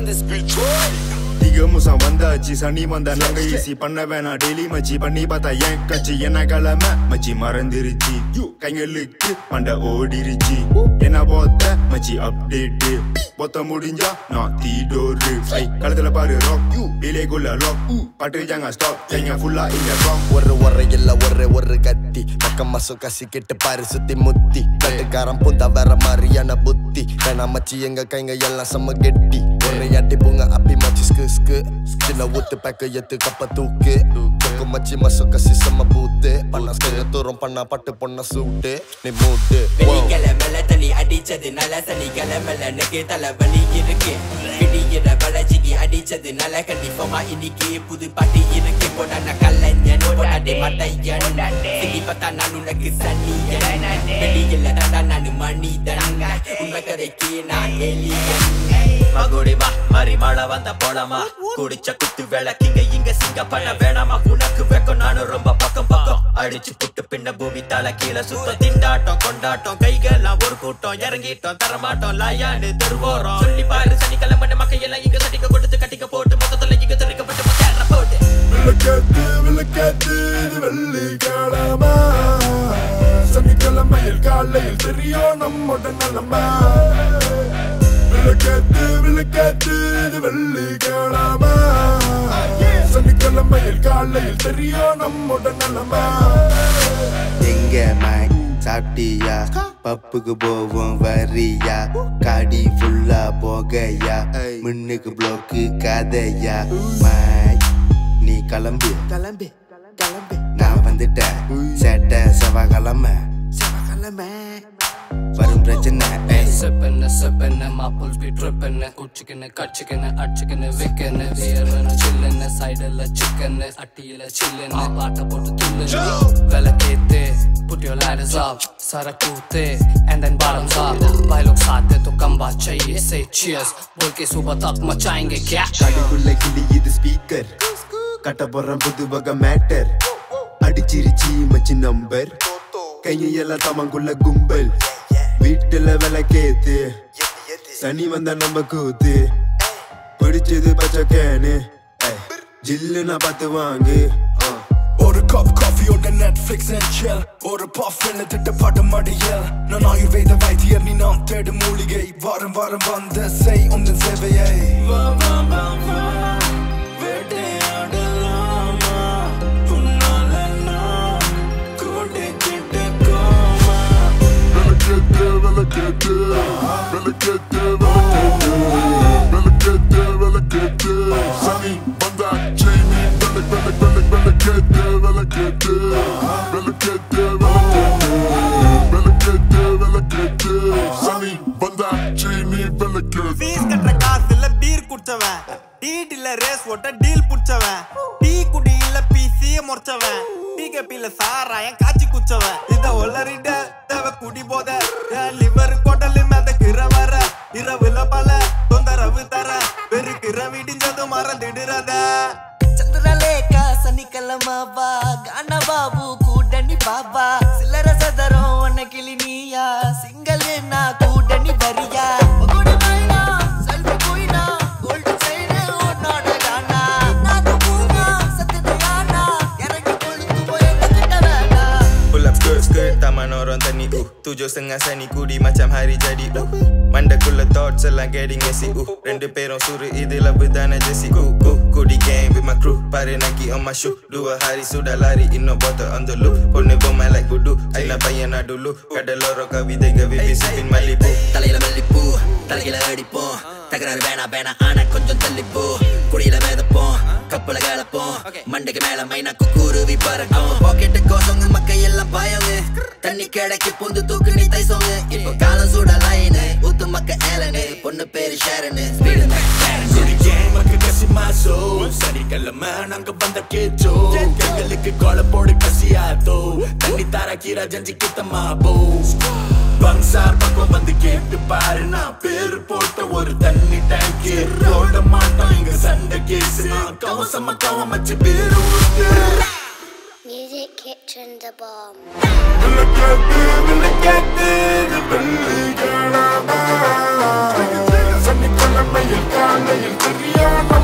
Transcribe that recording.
this bitch right. திகமுசம் வந்தாச்சு சனி வந்த நாங்க ஈசி பண்ண வேணாம் டெய்லி மச்சி பண்ணி பார்த்தா ஏன் கட்சி என்ன கிழமை மச்சி மறந்துருச்சு கைங்களுக்கு மண்ட ஓடிருச்சு என்ன போத்த மச்சி அப்டேட்டு பொத்த முடிஞ்சா நான் தீடோரு ஐ கழுத்துல பாரு ராக் டிலேக்குள்ள லாக் பாட்டு ஜாங்க ஸ்டாப் கைங்க ஃபுல்லா இங்க ராக் ஒரு ஒரு இல்ல ஒரு ஒரு கத்தி பக்கம் மசம் கசி கிட்டு பாரு சுத்தி முத்தி கட்டுக்காரன் புந்தா வேற மாதிரியான புத்தி வேணா மச்சி எங்க கைங்க எல்லாம் செம்ம கெட்டி ஒரு அடி பூங்க அப்பி மச்சி ஸ்கு ஸ்கு சின்ன ஊத்து பேக்க எத்து கப்ப தூக்கு தூக்கு மச்சி மசம் கசி செம்ம பூத்து பண்ண ஸ்கைய தூரம் பண்ணா பட்டு பொண்ண சூட்டு நீ மூட்டு வெள்ளிக்கிழமை தண்ணி அடிச்சது நல்ல சனிக்கிழமைல எனக்கு தலைவலி இருக்கு விடியிற வளர்ச்சிக்கு அடிச்சது நல்ல கண்டிப்பமா இன்னைக்கு புது பாட்டு இருக்கு போன கலைஞன் போடாதே மட்டையன் சிங்கி பார்த்தா நான் உனக்கு சனியன் வெளியில தாண்டா நான் மனிதன் உண்மை கதைக்கு நான் எலியன் மகுடி வா மறி மழை வந்த போலாமா குடிச்ச குத்து விளக்கிங்க இங்க சிங்க பண்ண வேணாமா உனக்கு வெக்கம் நானும் ரொம்ப பக்கம் பக்கம் அடிச்சு புட்டு பின்ன பூமி தலை கீழே சுத்த திண்டாட்டம் கொண்டாட்டம் கைகள்லாம் ஒரு கூட்டம் இறங்கிட்டோம் தரமாட்டோம் லாயான்னு தெருவோரம் சொல்லி பாரு சனிக்கிழமை மக்கள் எல்லாம் இங்க சட்டிக்க கொடுத்து கட்டிக்க போட்டு மொத்தத்துல இங்க திரைக்கப்பட்டு மொத்த போட்டு விளக்கேத்து விளக்கேத்து இது வெள்ளிக்கிழமை சனிக்கிழமையில் காலையில் தெரியும் நம்மோட நிலைமை விளக்கேத்து விளக்கேத்து இது வெள்ளிக்கிழமை சனிக்கிழமையில் காலையில் தெரியும் நம்மோட நிலைமை எங்க மைக் சாப்பிட்டியா பப்புக்கு போவோம் வரியா காடி ஃபுல்லா போகையா முன்னுக்கு ப்ளோக்கு கதையா மைக் நீ கிளம்பு கிளம்பு கிளம்பு நான் வந்துட்டேன் சேட்டை செவ்வாய்க்கிழமை செவ்வாய்க்கிழமை வரும் பிரச்சனை ஏய். Sippin', sippin', my pulse be trippin'. Uchikin, kachkin, அடிச்சுக்கின் விக்கன் வியர்னு சில்லுன்னு சைடுல சிக்கன் அட்டியில சில்லுன்னு பாட்ட போட்டு துள்ளுன்னு விளக்கேத்து put your lighters up சரக்கூத்து and then bottoms up भाई लोग साथ दे तो कम बात चाहिए say cheers बोल के सुबह तक मचाएंगे क्या கடுக்குள்ள கிளி இது ஸ்பீக்கர் கட்ட போற புது வகை மேட்டர் அடிச்சிருச்சி மச்சி நம்பர் கையெல்லாம் தமங்குள்ள கும்பல் வீட்டுல விளக்கேத்து சனி வந்தா நம்ம கூத்து பிடிச்சது பச்சை கேனு ஜில்லுனா பார்த்து வாங்கு ஆ. ஒரு கப் காஃபியோட நெட்ஃபிளிக்ஸ் அண்ட் chill ஒரு பஃப் திட்ட பாட்டு மடியல் நான் ஆயுர்வேத வைத்தியர் நீ நாம் தேடும் மூலிகை வாரம் வாரம் வந்து செய் உந்தன் சேவையை வா வா வா வா வேட்டையாடலாமா உன்னால நான் கூட்டிக்கிட்டு கோமா ஃபீஸ் கட்டுற காசுல பீர் குடிச்சவன் டீடில ரேஸ் ஓட்ட டீல் புடிச்சவன் டீ குடி இல்ல பிசி முறைச்சவன் டிகேபில சாராயம் காய்ச்சி குச்சவன் இத ஒல்லறிட தேவ குடி போத என் லிவர் கொடலு மிதக்கிற வர இரவுல பல தொந்தரவு தர பெருக்கிற விடிஞ்சது மறந்துடுறத చంద్రలేఖ సనికలమావా గానబాబు కూడని బాబా సిల్లర సదరం వనకిలి నీయా సింగల్ నా కూడని వరియా ఒగుడు మైనా సెల్ఫీ పోయినా గోల్డ్ చైన్ ఉన్నోడ గానా నాకు పూగా సత్యదయానా ఎరగి కొలుతు పోయేందుకు వేడా Pull up skirt skirt Taman orang tani uh Tujuh setengah sani kudi macam hari jadi uh Mandakulla thoughts எல்லாம் getting messy uh ரெண்டு பேரும் சுரு இதுல விதான ஜெசி uh uh Kudi gang with my crew Pare Nike on my shoe Dua hari sudah lari Inno bottle on the loop Pone bomai like voodoo Aina payana dulu Kadaloro kavide gavi Visipin Malibu தலையில மல்லிப்பூ தலையில அடிப்போம் தகராறு வேணா வேணா ஆனா கொஞ்சம் தள்ளிப்போ குடியில வேதப்போம் கப்பல கலப்போம் மண்டைக்கு மேல மைனா குக்குருவி பறக்கும் பாக்கெட்டு கோசங்க மக்க எல்லாம் பயவு தண்ணி கிடைக்கு புந்து தூக்கு நீ தைசோங்க இப்போ காலம் சூட லைனு ஊத்து மக்க ஏலனு பொண்ணு பேரு ஷேரனு ஸ்பீடு கேமக்கு கசி மாசோ சனிக்கிழமை நாங்க வந்த கேச்சோ எங்களுக்கு கோல போடு கசியாதோ தண்ணி தார கீரா ஜஞ்சி கித்த மாபோ பங்சார் பக்கம் வந்து கேட்டு பாரு நான் பேரு போட்ட ஒரு தண்ணி டேங்க் ரோட மாட்டோம் இங்க சண்டை கேஸ் நான் கவசமா கவமச்சு பேரு Music Kitchen the Bomb. விளக்கேத்து விளக்கேத்து இது வெள்ளிக்கிழமை சனிக்கிழமையில் காலையில் காலையில் தெரியாம